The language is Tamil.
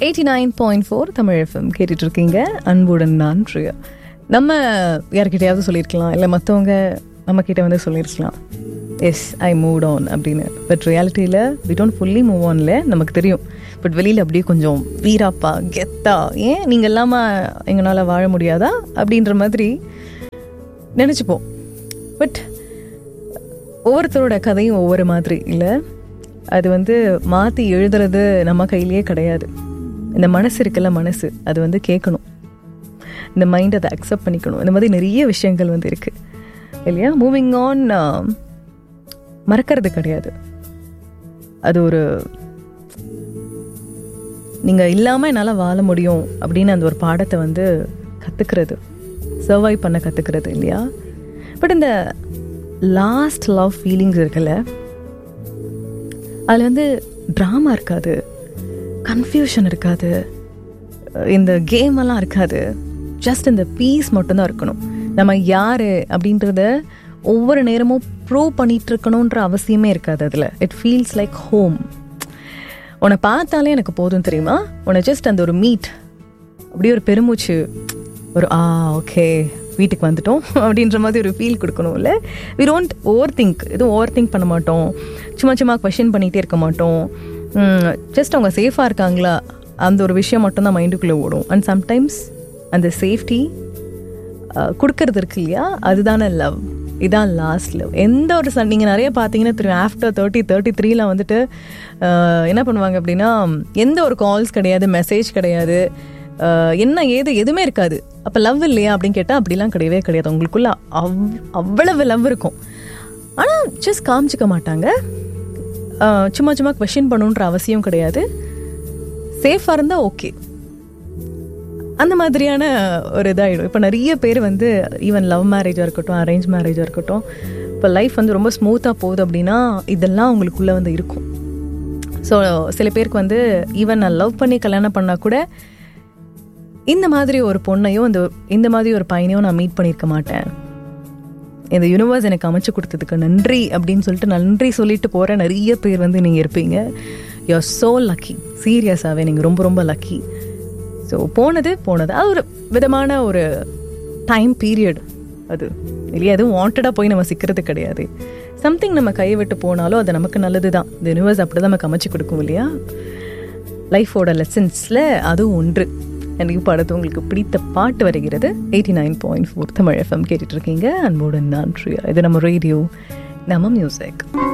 eighty nine point four Tamil FM கேட்டுட்டு இருக்கீங்க அன்புடன் நான் பிரியா நம்ம யார்கிட்டயாவது சொல்லியிருக்கலாம் இல்லை மற்றவங்க நம்ம கிட்ட வந்து சொல்லியிருக்கலாம் எஸ் ஐ மூவ் ஆன் அப்படின்னு பட் ரியாலிட்டியில் வி டோன்ட் ஃபுல்லி மூவ் ஆன்ல நமக்கு தெரியும் பட் வெளியில் அப்படியே கொஞ்சம் வீராப்பா கெத்தா ஏன் நீங்கள் இல்லாமல் எங்களால் வாழ முடியாதா அப்படின்ற மாதிரி நினச்சிப்போம் பட் ஒவ்வொருத்தரோட கதையும் ஒவ்வொரு மாதிரி இல்லை அது வந்து மாற்றி எழுதுறது நம்ம கையிலேயே கிடையாது இந்த மனசு இருக்குல்ல மனசு அது வந்து கேட்கணும் இந்த மைண்ட் அதை அக்செப்ட் பண்ணிக்கணும் இந்த மாதிரி நிறைய விஷயங்கள் வந்து இருக்குது இல்லையா மூவிங் ஆன் மறக்கிறது கிடையாது அது ஒரு நீங்கள் இல்லாமல் என்னால் வாழ முடியும் அப்படின்னு அந்த ஒரு பாடத்தை வந்து கற்றுக்கிறது சர்வை பண்ண கற்றுக்கிறது இல்லையா பட் இந்த லாஸ்ட் லவ் ஃபீலிங்ஸ் இருக்குல்ல அதில் வந்து ட்ராமா இருக்காது கன்ஃபியூஷன் இருக்காது இந்த கேம் எல்லாம் இருக்காது ஜஸ்ட் இந்த பீஸ் மட்டும்தான் இருக்கணும் நம்ம யார் அப்படின்றத ஒவ்வொரு நேரமும் ப்ரூவ் பண்ணிட்டு இருக்கணுன்ற அவசியமே இருக்காது அதில் இட் ஃபீல்ஸ் லைக் ஹோம் உன்னை பார்த்தாலே எனக்கு போதும் தெரியுமா உன்னை ஜஸ்ட் அந்த ஒரு மீட் அப்படியே ஒரு பெருமூச்சு ஒரு ஆ ஓகே வீட்டுக்கு வந்துட்டோம் அப்படின்ற மாதிரி ஒரு ஃபீல் கொடுக்கணும்ல வி டோன்ட் ஓவர் திங்க் எதுவும் ஓவர் திங்க் பண்ண மாட்டோம் சும்மா சும்மா கொஷின் பண்ணிகிட்டே இருக்க மாட்டோம் ஜஸ்ட் அவங்க சேஃபாக இருக்காங்களா அந்த ஒரு விஷயம் மட்டும்தான் மைண்டுக்குள்ளே ஓடும் அண்ட் சம்டைம்ஸ் அந்த சேஃப்டி கொடுக்கறது இருக்கு இல்லையா அதுதானே லவ் இதான் லாஸ்ட் லவ் எந்த ஒரு சன் நீங்கள் நிறைய பார்த்தீங்கன்னா தெரியும் ஆஃப்டர் தேர்ட்டி தேர்ட்டி த்ரீல வந்துட்டு என்ன பண்ணுவாங்க அப்படின்னா எந்த ஒரு கால்ஸ் கிடையாது மெசேஜ் கிடையாது என்ன ஏது எதுவுமே இருக்காது அப்போ லவ் இல்லையா அப்படின்னு கேட்டால் அப்படிலாம் கிடையவே கிடையாது உங்களுக்குள்ள அவ் அவ்வளவு லவ் இருக்கும் ஆனால் ஜஸ்ட் காமிச்சிக்க மாட்டாங்க சும்மா சும்மா கொஷின் பண்ணுன்ற அவசியம் கிடையாது சேஃபாக இருந்தால் ஓகே அந்த மாதிரியான ஒரு இதாகிடும் இப்போ நிறைய பேர் வந்து ஈவன் லவ் மேரேஜாக இருக்கட்டும் அரேஞ்ச் மேரேஜாக இருக்கட்டும் இப்போ லைஃப் வந்து ரொம்ப ஸ்மூத்தாக போகுது அப்படின்னா இதெல்லாம் உங்களுக்குள்ளே வந்து இருக்கும் ஸோ சில பேருக்கு வந்து ஈவன் நான் லவ் பண்ணி கல்யாணம் பண்ணால் கூட இந்த மாதிரி ஒரு பொண்ணையும் இந்த இந்த மாதிரி ஒரு பையனையும் நான் மீட் பண்ணியிருக்க மாட்டேன் இந்த யூனிவர்ஸ் எனக்கு அமைச்சு கொடுத்ததுக்கு நன்றி அப்படின்னு சொல்லிட்டு நன்றி சொல்லிட்டு போகிற நிறைய பேர் வந்து நீங்கள் இருப்பீங்க யூ ஆர் ஸோ லக்கி சீரியஸாகவே நீங்கள் ரொம்ப ரொம்ப லக்கி ஸோ போனது போனது அது ஒரு விதமான ஒரு டைம் பீரியட் அது இல்லையா எதுவும் வாண்டடாக போய் நம்ம சிக்கிறது கிடையாது சம்திங் நம்ம கையை விட்டு போனாலும் அது நமக்கு நல்லது தான் இந்த யூனிவர்ஸ் அப்படி தான் நமக்கு அமைச்சு கொடுக்கும் இல்லையா லைஃபோட லெசன்ஸில் அதுவும் ஒன்று எனக்கு இப்போ அடுத்து உங்களுக்கு பிடித்த பாட்டு வருகிறது eighty nine point four Tamil FM கேட்டுட்டு இருக்கீங்க அன்போடு நான் இது நம்ம ரேடியோ நம்ம மியூசிக்